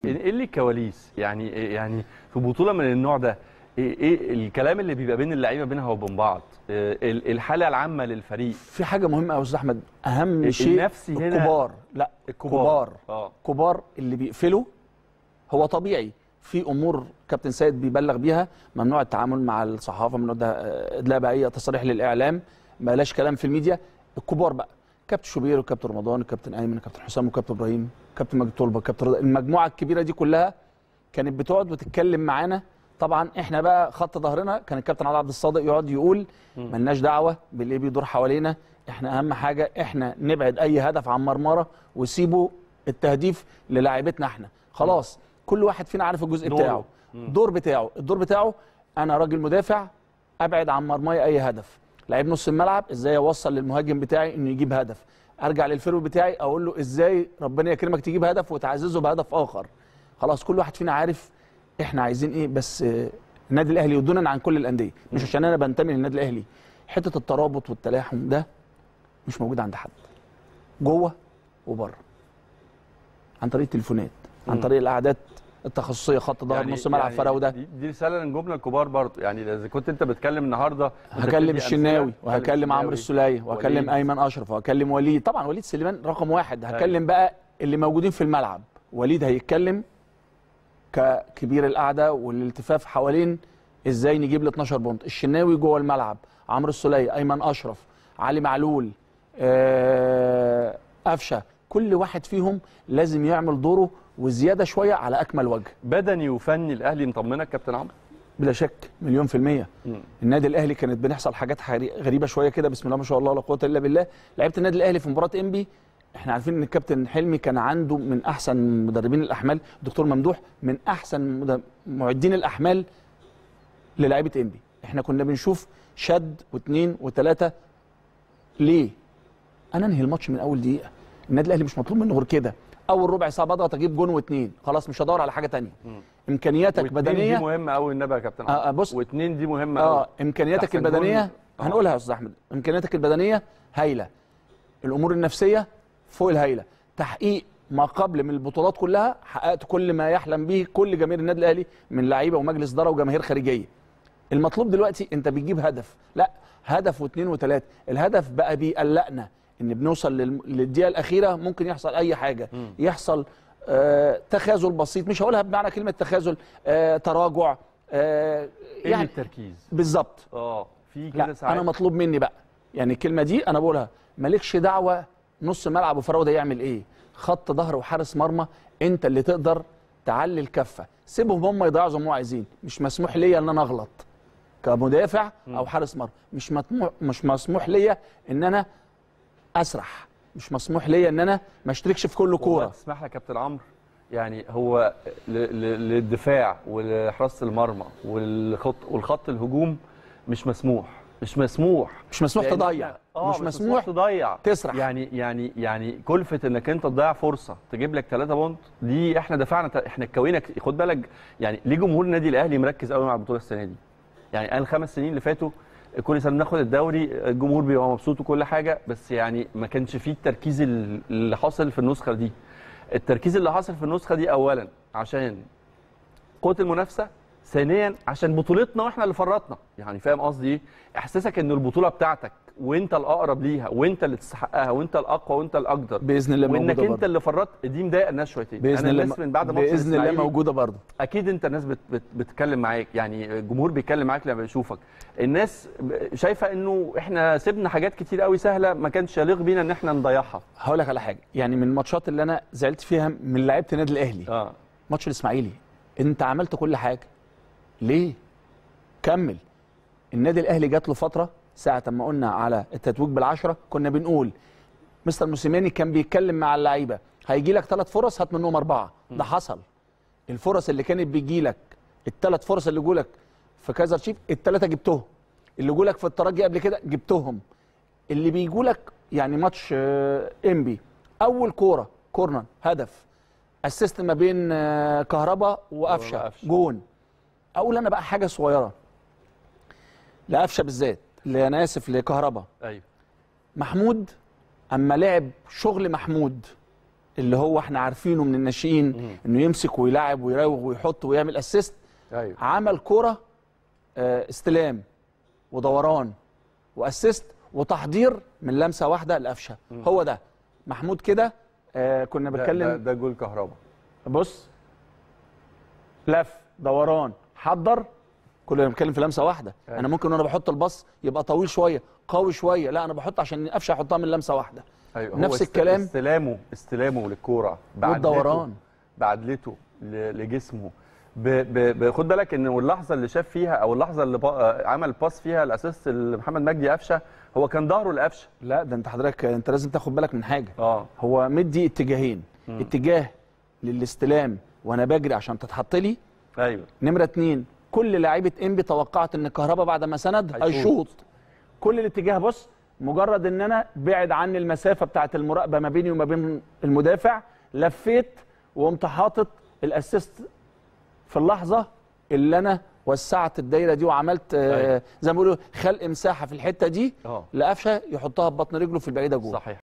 ايه اللي الكواليس يعني يعني في بطوله من النوع ده ايه ايه الكلام اللي بيبقى بين اللعيبه بينها وبين بعض إيه ال- الحاله العامه للفريق في حاجه مهمه قوي يا استاذ احمد اهم ال- شيء النفسي هنا- الكبار لا الكبار اه كبار اللي بيقفلوا هو طبيعي في امور كابتن سيد بيبلغ بيها ممنوع التعامل مع الصحافه ممنوع ده آه، ادلاء باي تصريح للاعلام بلاش كلام في الميديا الكبار بقى كابتن شوبير وكابتن رمضان وكابتن ايمن وكابتن حسام وكابتن ابراهيم كابتن مجدي طلبه وكابتن رضا المجموعه الكبيره دي كلها كانت بتقعد وتتكلم معانا طبعا احنا بقى خط ظهرنا كان الكابتن علي عبد الصادق يقعد يقول ملناش دعوه باللي بيدور حوالينا احنا اهم حاجه احنا نبعد اي هدف عن مرمره وسيبوا التهديف للاعيبتنا احنا خلاص كل واحد فينا عارف الجزء دوره. بتاعه الدور بتاعه الدور بتاعه انا راجل مدافع ابعد عن مرماي اي هدف لعيب نص الملعب ازاي اوصل للمهاجم بتاعي انه يجيب هدف ارجع للفيرو بتاعي اقول له ازاي ربنا يكرمك تجيب هدف وتعززه بهدف اخر خلاص كل واحد فينا عارف احنا عايزين ايه بس آه، النادي الاهلي ودونا عن كل الانديه مش عشان انا بنتمي للنادي الاهلي حته الترابط والتلاحم ده مش موجود عند حد جوه وبره عن طريق التليفونات عن مم. طريق القعدات التخصصيه خط ظهر نص ملعب فراوده دي, دي رساله للجمله الكبار برضه يعني اذا كنت انت بتكلم النهارده وأنت هكلم بتدي الشناوي أمثلة، وهكلم عمرو الشناوي، السوليه وهكلم وليد. ايمن اشرف وهكلم وليد طبعا وليد سليمان رقم واحد هكلم بقى اللي موجودين في الملعب وليد هيتكلم ككبير القعده والالتفاف حوالين ازاي نجيب ال 12 بونت الشناوي جوه الملعب عمرو السوليه ايمن اشرف علي معلول آه، قفشه كل واحد فيهم لازم يعمل دوره وزياده شويه على اكمل وجه بدني وفني الاهلي مطمنك كابتن عمرو بلا شك مليون في المية مم. النادي الاهلي كانت بنحصل حاجات حري- غريبه شويه كده بسم الله ما شاء الله لا قوه الا بالله لعيبه النادي الاهلي في مباراه انبي احنا عارفين ان الكابتن حلمي كان عنده من احسن مدربين الاحمال الدكتور ممدوح من احسن مد- معدين الاحمال للاعيبه انبي احنا كنا بنشوف شد واثنين وثلاثه ليه انا انهي الماتش من اول دقيقه النادي الاهلي مش مطلوب منه غير كده اول ربع ساعه بضغط اجيب جون واثنين خلاص مش هدور على حاجه تانية امكانياتك واتنين بدنيه دي مهمه قوي النبي يا كابتن عمرو آه، آه، بص. واثنين دي مهمه قوي اه امكانياتك أحسن جون- البدنيه آه. هنقولها يا استاذ احمد امكانياتك البدنيه هايله الامور النفسيه فوق الهايله تحقيق ما قبل من البطولات كلها حققت كل ما يحلم به كل جماهير النادي الاهلي من لعيبه ومجلس اداره وجماهير خارجيه المطلوب دلوقتي انت بتجيب هدف لا هدف واثنين وثلاثه الهدف بقى بيقلقنا ان بنوصل لل- للدقيقه الاخيره ممكن يحصل اي حاجه يحصل آه تخاذل بسيط مش هقولها بمعنى كلمه تخاذل آه تراجع آه يعني يعني التركيز بالظبط اه في كده لا ساعات انا مطلوب مني بقى يعني الكلمه دي انا بقولها مالكش دعوه نص ملعب وفراوده يعمل ايه خط ظهر وحارس مرمى انت اللي تقدر تعلي الكفه سيبهم هم يضيعوا زي ما هم عايزين مش مسموح ليا ان انا اغلط كمدافع او حارس مرمى مش مسموح مش مسموح ليا ان انا اسرح مش مسموح ليا ان انا ما اشتركش في كل والله كوره تسمح لي يا كابتن عمرو يعني هو ل- ل- للدفاع ولحراسه المرمى والخط والخط الهجوم مش مسموح مش مسموح مش مسموح لأن تضيع إحنا- آه مش مسموح تضيع تسرح. يعني يعني يعني كلفه انك انت تضيع فرصه تجيب لك 3 بونت دي احنا دفعنا احنا اتكوينا ك- خد بالك يعني ليه جمهور النادي الاهلي مركز قوي مع البطوله السنه دي يعني انا الخمس سنين اللي فاتوا كل سنه بناخد الدوري الجمهور بيبقى مبسوط وكل حاجه بس يعني ما كانش فيه التركيز ال- اللي حاصل في النسخه دي التركيز اللي حاصل في النسخه دي اولا عشان قوه المنافسه ثانيا عشان بطولتنا واحنا اللي فرطنا يعني فاهم قصدي ايه احساسك ان البطوله بتاعتك وانت الاقرب ليها وانت اللي تستحقها وانت الاقوى وانت الاقدر باذن الله وانك موجوده انت برضه اللي فرطت دي مضايقه الناس شويتين باذن أنا الله الناس من بعد ماتش باذن الله الإسماعيلي موجوده برضه اكيد انت الناس بت بت بتتكلم معاك يعني الجمهور بيتكلم معاك لما بيشوفك الناس ب- شايفه انه احنا سيبنا حاجات كتير قوي سهله ما كانش يليق بينا ان احنا نضيعها هقول لك على حاجه يعني من الماتشات اللي انا زعلت فيها من لعيبه النادي الاهلي اه ماتش الاسماعيلي انت عملت كل حاجه ليه كمل النادي الاهلي جات له فتره ساعه ما قلنا على التتويج بالعشره كنا بنقول مستر موسيماني كان بيتكلم مع اللعيبه هيجي لك ثلاث فرص هات منهم اربعه ده حصل الفرص اللي كانت بيجي لك الثلاث فرص اللي جولك في كايزر تشيف الثلاثه جبتهم اللي جولك في الترجي قبل كده جبتهم اللي بيجولك يعني ماتش آه، انبي اول كوره كورنر هدف اسيست ما بين آه، كهربا وقفشه وقفشة. جون اقول انا بقى حاجه صغيره لقفشه بالذات اللي انا اسف لكهربا ايوه محمود اما لعب شغل محمود اللي هو احنا عارفينه من الناشئين انه يمسك ويلعب ويراوغ ويحط ويعمل اسيست ايوه عمل كرة آه، استلام ودوران واسيست وتحضير من لمسه واحده لقفشه هو ده محمود كده آه كنا ده, بنتكلم ده, ده جول كهربا بص لف دوران حضر كنا بنتكلم في لمسه واحده أيوة. انا ممكن وانا بحط الباص يبقى طويل شويه قوي شويه لا انا بحط عشان قفشه احطها من لمسه واحده ايوه نفس هو است- الكلام. استلامه استلامه للكوره بعدلته- والدوران. بعدلته ل- لجسمه ب ب ب خد بالك ان اللحظه اللي شاف فيها او اللحظه اللي با- آه، عمل باس فيها الاسيست لمحمد مجدي قفشه هو كان ظهره لقفشه لا ده انت حضرتك انت لازم تاخد بالك من حاجه اه هو مدي اتجاهين اتجاه للاستلام وانا بجري عشان تتحط لي ايوه نمره اتنين كل لعيبه انبي توقعت ان الكهرباء بعد ما سند هيشوط. هيشوط كل الاتجاه بص مجرد ان انا بعد عني المسافه بتاعه المراقبه ما بيني وما بين المدافع لفيت وقمت حاطط الاسيست في اللحظه اللي انا وسعت الدايره دي وعملت آه أيوة. زي ما بيقولوا خلق مساحه في الحته دي اه لقفشه يحطها ببطن رجله في البعيده جوه صحيح